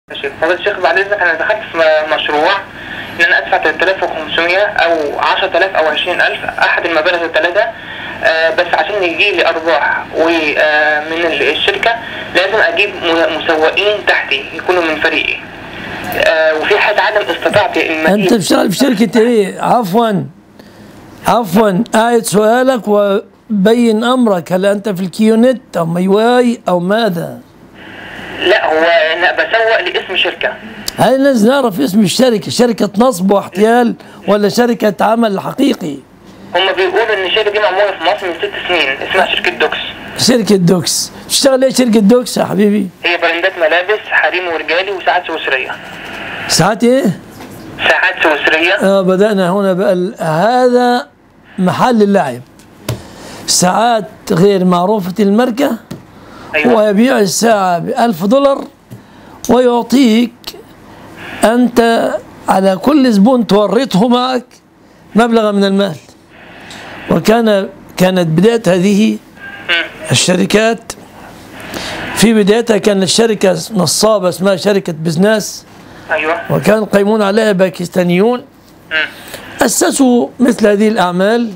ماشي فضيلة الشيخ بعد اذنك انا دخلت في م- مشروع ان انا ادفع 3500 او 10000 او 20000 احد المبالغ الثلاثه آه بس عشان يجي لي ارباح ومن الشركه لازم اجيب م- مسوقين تحتي يكونوا من فريقي آه وفي حاجه عدم استطاعتي انت الماليه بتشتغل في شركه ايه عفوا عفوا اعد سؤالك وبين امرك هل انت في الكيونت او ميواي او ماذا لا هو انا بسوق لاسم شركه هل لازم نعرف اسم الشركه شركه نصب واحتيال ولا شركه عمل حقيقي هم بيقولوا ان الشركه دي معموله في مصر من ست سنين اسمها شركه دوكس شركه دوكس تشتغل ايه شركه دوكس يا حبيبي هي براندات ملابس حريم ورجالي وساعات سويسريه ساعات ايه ساعات سويسريه آه بدأنا هنا بقى ال- هذا محل اللعب ساعات غير معروفة الماركة ايوه ويبيع الساعة بألف دولار ويعطيك أنت على كل زبون تورطه معك مبلغا من المال وكان كانت بداية هذه الشركات في بدايتها كانت شركة نصابة اسمها شركة بزناس ايوه وكان قيمون عليها باكستانيون أسسوا مثل هذه الأعمال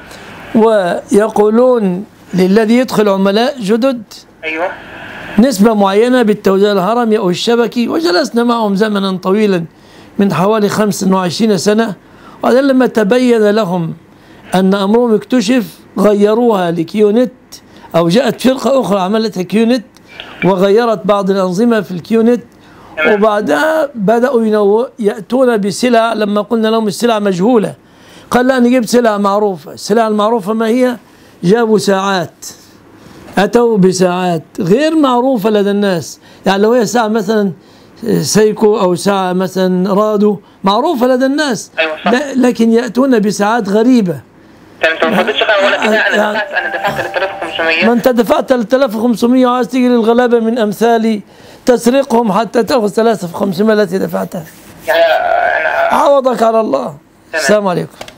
ويقولون للذي يدخل عملاء جدد ايوه نسبة معينة بالتوزيع الهرمي أو الشبكي وجلسنا معهم زمنا طويلا من حوالي 25 سنة وبعدين لما تبين لهم أن أمرهم اكتشف غيروها لكيونت أو جاءت فرقة أخرى عملتها كيونت وغيرت بعض الأنظمة في الكيونت وبعدها بدأوا ينو... يأتون بسلع لما قلنا لهم السلع مجهولة قال لا نجيب سلع معروفة السلع المعروفة ما هي جابوا ساعات أتوا بساعات غير معروفة لدى الناس يعني لو هي ساعة مثلا سيكو أو ساعة مثلا رادو معروفة لدى الناس أيوة صح. لا- لكن يأتون بساعات غريبة تمام انت ما فضلتش غير ولا كده انا يعني- دفعت انا دفعت 3500 ما أنت دفعت 3500 وعايز تيجي للغلابة من أمثالي تسرقهم حتى تأخذ 3500 التي دفعتها يعني انا عوضك على الله السلام عليكم